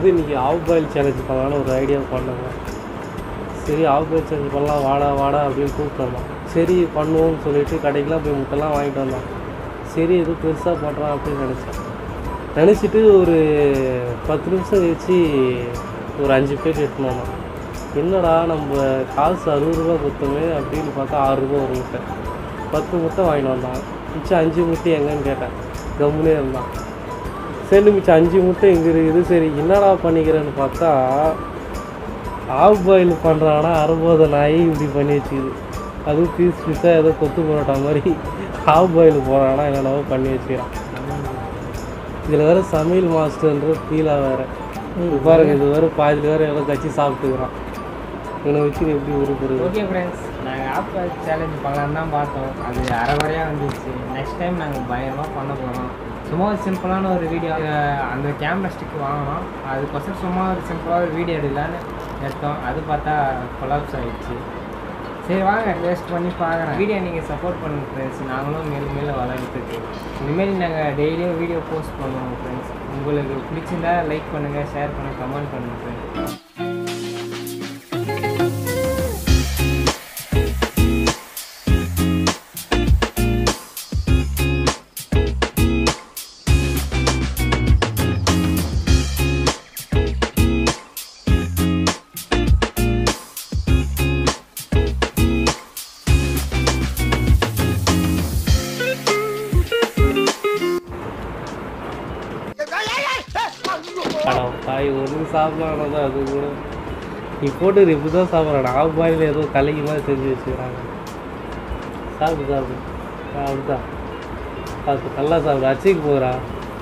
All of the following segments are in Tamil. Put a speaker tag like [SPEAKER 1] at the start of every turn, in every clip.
[SPEAKER 1] இன்றைக்கி ஆஃப் பாயில் சேலஞ்ச் பண்ணலான்னு ஒரு ஐடியா பண்ணாங்க சரி ஆஃப் பாயில் சேலஞ்ச் பண்ணலாம் வாடா வாடா அப்படின்னு கூப்பிட்டு வந்தோம் சரி பண்ணுவோம்னு சொல்லிட்டு கடைக்கெலாம் போய் முட்டைலாம் வாங்கிட்டு வந்தோம் சரி ஏதோ பெருசாக பண்ணுறான் அப்படின்னு நினச்சேன் நினச்சிட்டு ஒரு பத்து நிமிஷம் கழிச்சு ஒரு அஞ்சு பேர் எடுத்துன்னு வந்தோம் என்னடா நம்ம காசு அறுபது ரூபா கொடுத்தோமே அப்படின்னு பார்த்தா ஆறு ரூபா ஒரு முட்டை பத்து முட்டை வாங்கிட்டு வந்தான் மிச்சம் அஞ்சு முட்டை எங்கன்னு கேட்டேன் கம்முனே இருந்தான் சரி மிச்சம் அஞ்சு முட்டை எங்கே இருக்குது சரி என்னடா பண்ணிக்கிறேன்னு பார்த்தா ஆஃப் பாயில் பண்ணுறானா அறுபது நாய் இப்படி பண்ணி வச்சுக்குது அதுவும் பீஸ் பீஸாக ஏதோ கொத்து பரோட்டா மாதிரி ஆஃப் பாயில் போகிறானா என்னென்னவோ பண்ணி வச்சுக்கிறான் இதில் வேறு சமையல் மாஸ்டர்ன்ற ஃபீலாக வேறு பாருங்க இது வேறு பாதியில் வேறு ஏதோ கட்சி சாப்பிட்டுக்கிறான் இவனை வச்சு எப்படி உருப்புறது
[SPEAKER 2] ஓகே ஃப்ரெண்ட்ஸ் நாங்கள் ஆப் சேலஞ்ச் பண்ணலான்னு தான் பார்த்தோம் அது அரை வரையாக வந்துச்சு நெக்ஸ்ட் டைம் நாங்கள் பயங்கரமாக பண்ண போகிறோம் சும்மா ஒரு சிம்பிளான ஒரு வீடியோ அந்த கேமரா ஸ்டிக் வாங்கினோம் அதுக்கோசரம் சும்மா ஒரு சிம்பிளாக ஒரு வீடியோ எடுக்கலான்னு எடுத்தோம் அது பார்த்தா கொலாப்ஸ் ஆகிடுச்சு சரி வாங்க டேஸ்ட் பண்ணி பார்க்குறேன் வீடியோ நீங்கள் சப்போர்ட் பண்ணுங்க ஃப்ரெண்ட்ஸ் நாங்களும் மேலும் மேலும் வளர்த்துக்கு இனிமேல் நாங்கள் டெய்லியும் வீடியோ போஸ்ட் பண்ணுவோம் ஃப்ரெண்ட்ஸ் உங்களுக்கு பிடிச்சிருந்தா லைக் பண்ணுங்கள் ஷேர் பண்ணுங்கள் கமெண்ட் பண்ணுங்கள் ஃப்ரெண்ட்ஸ்
[SPEAKER 1] ஆனால் பாய் ஒன்று சாப்பிடலாம் தான் அது கூட நீ போட்டு இப்படி தான் சாப்பிட்றான் ஆஃப் பாயில் ஏதோ கலகி மாதிரி செஞ்சு வச்சுக்கிறாங்க சாப்பிடு சாப்பிடு ஆ, அப்படிதான் சாப்பிடு நல்லா சாப்பிடு அச்சிக்கு போகிறா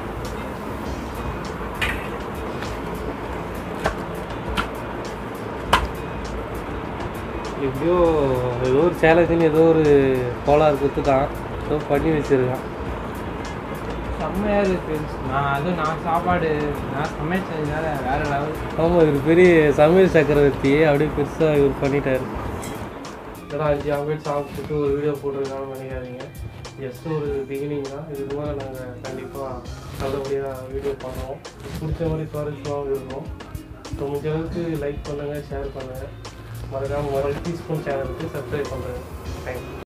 [SPEAKER 1] எப்படியோ ஏதோ ஒரு சேலஞ்சுன்னு ஏதோ ஒரு கோளாறு கொடுத்துட்டான் ஏதோ பண்ணி வச்சிருக்கான்
[SPEAKER 2] செம்மையாக இருக்குது ஃப்ரெண்ட்ஸ் நான் அதுவும் நான் சாப்பாடு நான் சமையல் செஞ்சதுனால வேறு லெவல்
[SPEAKER 1] ஆமாம் இவர் பெரிய சமையல் சக்கரவர்த்தி அப்படியே பெருசாக இவர் பண்ணிட்டாரு இதெல்லாம் அஞ்சு ஆம்பேட் சாப்பிட்டுட்டு ஒரு வீடியோ போட்டிருக்கான்னு நினைக்காதீங்க ஜஸ்ட் ஒரு பிகினிங் தான் இதுக்கு மேலே நாங்கள் கண்டிப்பாக நல்லபடியாக வீடியோ பண்ணுவோம் பிடிச்ச மாதிரி சுவாரஸ்யமாகவும் இருக்கும் ஸோ முடிஞ்ச அளவுக்கு லைக் பண்ணுங்கள் ஷேர் பண்ணுங்கள் மறக்காமல் மறந்து டீஸ்பூன் சேனலுக்கு சப்ஸ்கிரைப் பண்ணுறேன் தேங்க்யூ